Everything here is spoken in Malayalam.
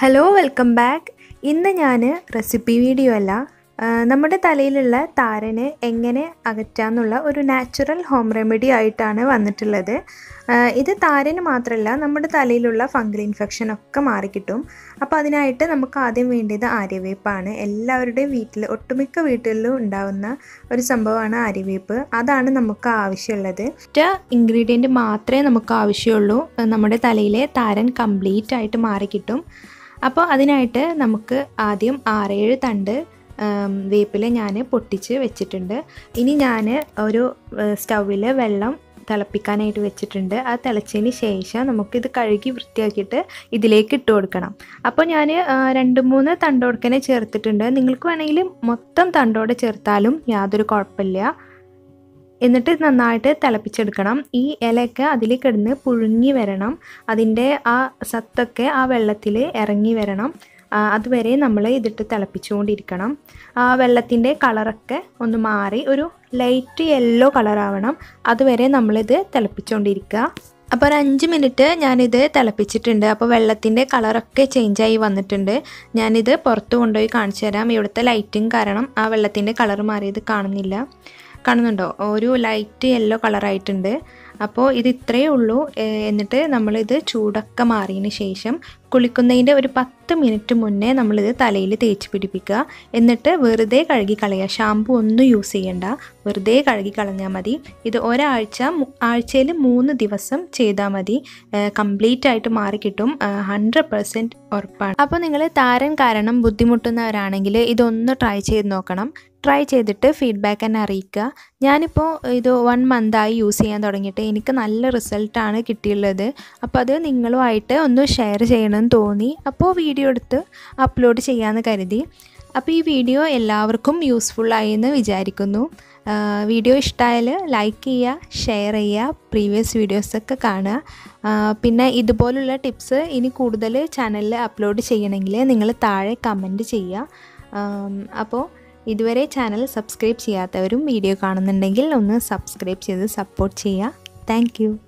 ഹലോ വെൽക്കം ബാക്ക് ഇന്ന് ഞാൻ റെസിപ്പി വീഡിയോ അല്ല ആ, നമ്മുടെ തലയിലുള്ള താരന് എങ്ങനെ അകറ്റാന്നുള്ള ഒരു നാച്ചുറൽ ഹോം റെമഡി ആയിട്ടാണ് വന്നിട്ടുള്ളത് ആ, ഇത് താരന് മാത്രമല്ല നമ്മുടെ തലയിലുള്ള ഫംഗൽ ഇൻഫെക്ഷൻ ഒക്കെ മാറിക്കിട്ടും അപ്പോൾ അതിനായിട്ട് നമുക്ക് ആദ്യം വേണ്ടത് ആര്യവേപ്പാണ് എല്ലാവരുടെയും വീട്ടിൽ ഒട്ടുമിക്ക വീട്ടുകളിലും ഉണ്ടാവുന്ന ഒരു സംഭവമാണ് ആര്യവേപ്പ് അതാണ് നമുക്ക് ആവശ്യമുള്ളത് ഒറ്റ ഇൻഗ്രീഡിയൻറ്റ് മാത്രമേ നമുക്ക് ആവശ്യമുള്ളൂ ആ, നമ്മുടെ തലയിലെ താരൻ കംപ്ലീറ്റ് ആയിട്ട് മാറിക്കിട്ടും അപ്പോൾ അതിനായിട്ട് നമുക്ക് ആദ്യം ആറേഴ് തണ്ട് വേപ്പില ഞാൻ പൊട്ടിച്ച് വെച്ചിട്ടുണ്ട് ഇനി ഞാൻ ഒരു സ്റ്റൗവിൽ വെള്ളം തിളപ്പിക്കാനായിട്ട് വെച്ചിട്ടുണ്ട് അത് തിളച്ചതിന് ശേഷം നമുക്കിത് കഴുകി വൃത്തിയാക്കിയിട്ട് ഇതിലേക്ക് ഇട്ട് കൊടുക്കണം അപ്പോൾ ഞാൻ രണ്ട് മൂന്ന് തണ്ടോടക്കനെ ചേർത്തിട്ടുണ്ട് നിങ്ങൾക്ക് വേണമെങ്കിൽ മൊത്തം തണ്ടോടെ ചേർത്താലും യാതൊരു കുഴപ്പമില്ല എന്നിട്ട് നന്നായിട്ട് തിളപ്പിച്ചെടുക്കണം ഈ ഇലയൊക്കെ അതിൽ കിടന്ന് പുഴുങ്ങി വരണം അതിൻ്റെ ആ സത്തൊക്കെ ആ വെള്ളത്തിൽ ഇറങ്ങി വരണം ആ, അതുവരെ നമ്മൾ ഇതിട്ട് തിളപ്പിച്ചുകൊണ്ടിരിക്കണം ആ വെള്ളത്തിൻ്റെ കളറൊക്കെ ഒന്ന് മാറി ഒരു ലൈറ്റ് യെല്ലോ കളറാവണം അതുവരെ നമ്മളിത് തിളപ്പിച്ചുകൊണ്ടിരിക്കുക അപ്പോൾ ഒരു അഞ്ച് മിനിറ്റ് ഞാനിത് തിളപ്പിച്ചിട്ടുണ്ട് അപ്പോൾ വെള്ളത്തിൻ്റെ കളറൊക്കെ ചേഞ്ചായി വന്നിട്ടുണ്ട് ഞാനിത് പുറത്ത് കൊണ്ടുപോയി കാണിച്ചു തരാം ഇവിടുത്തെ ലൈറ്റിങ് കാരണം ആ വെള്ളത്തിൻ്റെ കളർ മാറിയത് കാണുന്നില്ല കാണുന്നുണ്ടോ ഒരു ലൈറ്റ് യെല്ലോ കളറായിട്ടുണ്ട് അപ്പോൾ ഇത് ഇത്രയേ ഉള്ളൂ ഏഹ് എന്നിട്ട് നമ്മളിത് ചൂടൊക്കെ മാറിയതിന് ശേഷം കുളിക്കുന്നതിൻ്റെ ഒരു പത്ത് മിനിറ്റ് മുന്നേ നമ്മളിത് തലയിൽ തേച്ച് പിടിപ്പിക്കുക എന്നിട്ട് വെറുതെ കഴുകി കളയുക ഷാമ്പു ഒന്നും യൂസ് ചെയ്യണ്ട വെറുതെ കഴുകി കളഞ്ഞാൽ മതി ഇത് ഒരാഴ്ച ആഴ്ചയിൽ മൂന്ന് ദിവസം ചെയ്താൽ മതി കംപ്ലീറ്റ് ആയിട്ട് മാറിക്കിട്ടും ഹൺഡ്രഡ് പെർസെൻറ്റ് ഉറപ്പാണ് അപ്പോൾ നിങ്ങൾ താരൻ കാരണം ബുദ്ധിമുട്ടുന്നവരാണെങ്കിൽ ഇതൊന്ന് ട്രൈ ചെയ്ത് നോക്കണം ട്രൈ ചെയ്തിട്ട് ഫീഡ്ബാക്ക് എന്നെ അറിയിക്കുക ഞാനിപ്പോൾ ഇത് വൺ മന്തായി യൂസ് ചെയ്യാൻ തുടങ്ങിയിട്ട് എനിക്ക് നല്ല റിസൾട്ടാണ് കിട്ടിയുള്ളത് അപ്പോൾ അത് നിങ്ങളുമായിട്ട് ഒന്ന് ഷെയർ ചെയ്യണമെന്ന് തോന്നി അപ്പോൾ വീഡിയോ എടുത്ത് അപ്ലോഡ് ചെയ്യാമെന്ന് കരുതി അപ്പോൾ ഈ വീഡിയോ എല്ലാവർക്കും യൂസ്ഫുള്ളായി എന്ന് വിചാരിക്കുന്നു വീഡിയോ ഇഷ്ടമായാൽ ലൈക്ക് ചെയ്യുക ഷെയർ ചെയ്യുക പ്രീവിയസ് വീഡിയോസൊക്കെ കാണുക ആ, പിന്നെ ഇതുപോലുള്ള ടിപ്സ് ഇനി കൂടുതൽ ചാനലിൽ അപ്ലോഡ് ചെയ്യണമെങ്കിൽ നിങ്ങൾ താഴെ കമൻറ്റ് ചെയ്യുക ആം, അപ്പോൾ ഇതുവരെ ചാനൽ സബ്സ്ക്രൈബ് ചെയ്യാത്തവരും വീഡിയോ കാണുന്നുണ്ടെങ്കിൽ ഒന്ന് സബ്സ്ക്രൈബ് ചെയ്ത് സപ്പോർട്ട് ചെയ്യുക താങ്ക്